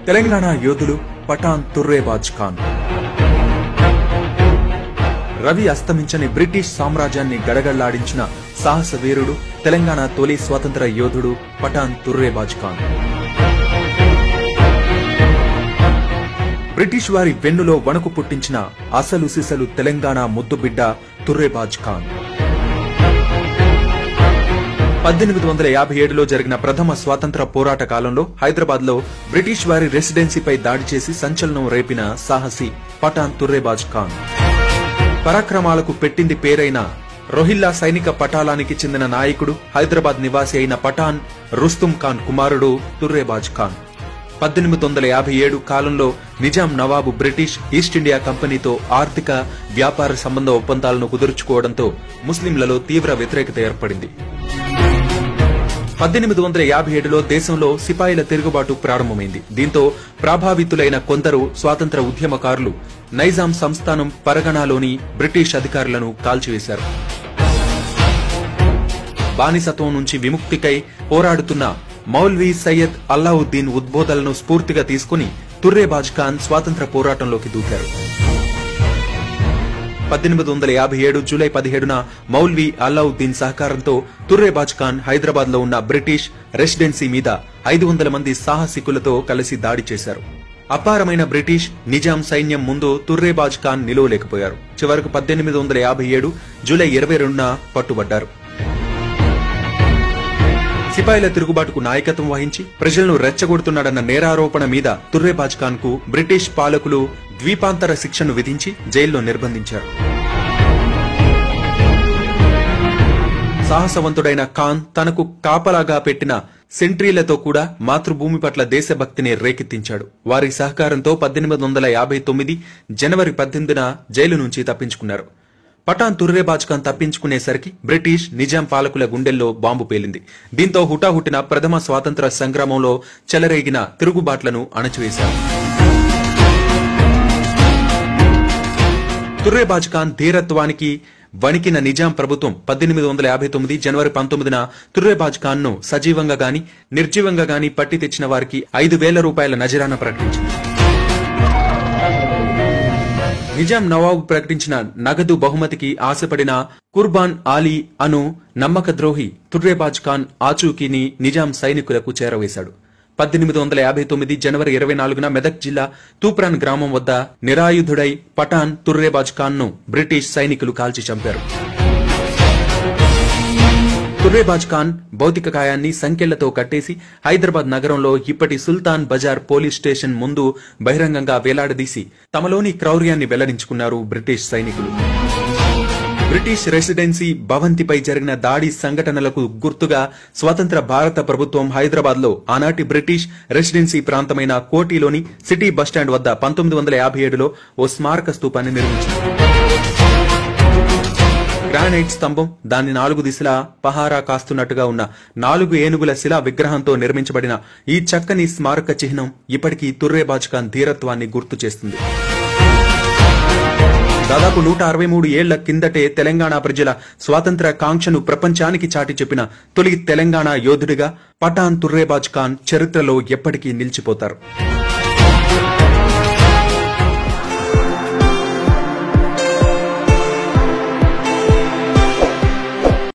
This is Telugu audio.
తెలంగాణ యోధులు పఠాన్ తుర్రేబాజ్ ఖాన్ రవి అస్తమించని బ్రిటిష్ సామ్రాజ్యాన్ని గడగడలాడించిన సాహస వీరుడు తెలంగాణ తొలి స్వాతంత్ర యోధుడు పఠాన్ తుర్రేబాజ్ ఖాన్ బ్రిటిష్ వారి వెన్నులో వణుకు పుట్టించిన అసలు సిసలు తెలంగాణ ముద్దుబిడ్డ తుర్రేబాజ్ ఖాన్ పద్దెనిమిది వందల యాభై ఏడులో జరిగిన ప్రథమ స్వాతంత్ర పోరాట కాలంలో హైదరాబాద్ లో బ్రిటిష్ వారి రెసిడెన్సీపై దాడి చేసి సంచలనం రేపిన సాహసి పఠాన్ తుర్రేబాజ్ ఖాన్ పరాక్రమాలకు పెట్టింది పేరైన రోహిల్లా సైనిక పటాలానికి చెందిన నాయకుడు హైదరాబాద్ నివాసి అయిన పఠాన్ రుస్తుం ఖాన్ కుమారుడు తుర్రేబాజ్ ఖాన్ పద్దెనిమిది వందల యాభై ఏడు కాలంలో నిజాం నవాబు బ్రిటిష్ ఈస్ట్ ఇండియా కంపెనీతో ఆర్థిక వ్యాపార సంబంధ ఒప్పందాలను కుదుర్చుకోవడంతో ముస్లింలలో తీవ్ర వ్యతిరేకత ఏర్పడింది పద్దెనిమిది వందల యాభై ఏడులో దేశంలో సిపాయిల తిరుగుబాటు ప్రారంభమైంది దీంతో ప్రభావితులైన కొందరు స్వాతంత్ర ఉద్యమకారులు నైజాం సంస్థానం పరగణాలోని బ్రిటిష్ అధికారులను కాల్చివేశారు బానిసత్వం నుంచి విముక్తికై పోరాడుతున్న మౌల్వీ సయ్యద్ అల్లావుద్దీన్ ఉద్బోధనలను స్ఫూర్తిగా తీసుకుని తుర్రేబాజ్ ఖాన్ స్వాతంత్ర పోరాటంలోకి దూకారు పద్దెనిమిది వందల యాభై ఏడు జూలై పదిహేడున మౌల్వీ అల్లావుద్దీన్ సహకారంతో తుర్రేబాజ్ ఖాన్ హైదరాబాద్ లో ఉన్న బ్రిటిష్ రెసిడెన్సీ మీద ఐదు వందల మంది సాహసికులతో కలిసి దాడి చేశారు అపారమైన బ్రిటిష్ నిజాం సైన్యం ముందు తుర్రేబాజ్ ఖాన్ నిలవలేకపోయారు చివరకు పద్దెనిమిది వందల యాభై ఏడు జూలై ఇరవై రెండున పట్టుబడ్డారు సిపాయిల తిరుగుబాటుకు నాయకత్వం వహించి ప్రజలను రెచ్చగొడుతున్నాడన్న నేరారోపణ మీద తుర్రేబాజ్ ఖాన్ కు బ్రిటిష్ పాలకులు ద్వీపాంతర శిక్షను విధించి జైల్లో నిర్బంధించారు సాహసవంతుడైన ఖాన్ తనకు కాపలాగా పెట్టిన సెంట్రీలతో కూడా మాతృభూమి పట్ల దేశభక్తిని రేకెత్తించాడు వారి సహకారంతో పద్దెనిమిది వందల యాభై తొమ్మిది జనవరి పద్దెనిమిదిన జైలు నుంచి తప్పించుకున్నారు పఠాన్ తుర్రేబాజ్ ఖాన్ తప్పించుకునేసరికి బ్రిటిష్ నిజాం పాలకుల గుండెల్లో బాంబు పేలింది దీంతో హుటాహుటిన ప్రథమ స్వాతంత్ర సంగ్రామంలో చెలరేగిన తిరుగుబాట్లను అణచివేశారు తుర్రేబాజ్ ఖాన్ ధీరత్వానికి వణికిన నిజాం ప్రభుత్వం పద్దెనిమిది వందల యాభై తొమ్మిది జనవరి పంతొమ్మిదిన తుర్రేబాజ్ ఖాన్ ను సజీవంగా గాని నిర్జీవంగా గాని పట్టి తెచ్చిన వారికి ఐదు వేల రూపాయల నజరాన ప్రకటించింది నిజాం నవాబు ప్రకటించిన నగదు బహుమతికి ఆశపడిన కుర్బాన్ ఆలీ అను నమ్మక ద్రోహి తుర్రేబాజ్ ఖాన్ ఆచూకీని నిజాం సైనికులకు చేరవేశాడు పద్దెనిమిది వందల యాభై తొమ్మిది జనవరి ఇరవై నాలుగున మెదక్ జిల్లా తూప్రాన్ గ్రామం వద్ద నిరాయుధుడై పఠాన్ తుర్రేబాజ్ ఖాన్ ను బ్రిటిష్ సైనికులు కాల్చి చంపారు తుర్రేబాజ్ ఖాన్ భౌతిక కాయాన్ని సంకెళ్లతో కట్టేసి హైదరాబాద్ నగరంలో ఇప్పటి సుల్తాన్ బజార్ పోలీస్ స్టేషన్ ముందు బహిరంగంగా వేలాడదీసి తమలోని క్రౌర్యాన్ని వెల్లడించుకున్నారు బ్రిటిష్ సైనికులు బ్రిటిష్ రెసిడెన్సీ భవంతిపై జరిగిన దాడి సంఘటనలకు గుర్తుగా స్వతంత్ర భారత ప్రభుత్వం హైదరాబాద్ లో ఆనాటి బ్రిటిష్ రెసిడెన్సీ ప్రాంతమైన కోటిలోని సిటీ బస్టాండ్ వద్ద పంతొమ్మిది వందల యాభై ఏడులో ఓ స్మారక స్తూపాన్ని నిర్మించింది గ్రానైట్ స్తంభం దాని నాలుగు దిశలా పహారా కాస్తున్నట్టుగా ఉన్న నాలుగు ఏనుగుల శిలా విగ్రహంతో నిర్మించబడిన ఈ చక్కని స్మారక చిహ్నం ఇప్పటికీ తుర్రేబాజ్ ఖాన్ ధీరత్వాన్ని గుర్తు చేస్తుంది దాదాపు నూట అరవై మూడు ఏళ్ల కిందటే తెలంగాణ ప్రజల స్వాతంత్ర కాంక్షను ప్రపంచానికి చాటి చెప్పిన తొలి తెలంగాణ యోధుడిగా పఠాన్ తుర్రేబాజ్ ఖాన్ చరిత్రలో ఎప్పటికీ నిలిచిపోతారు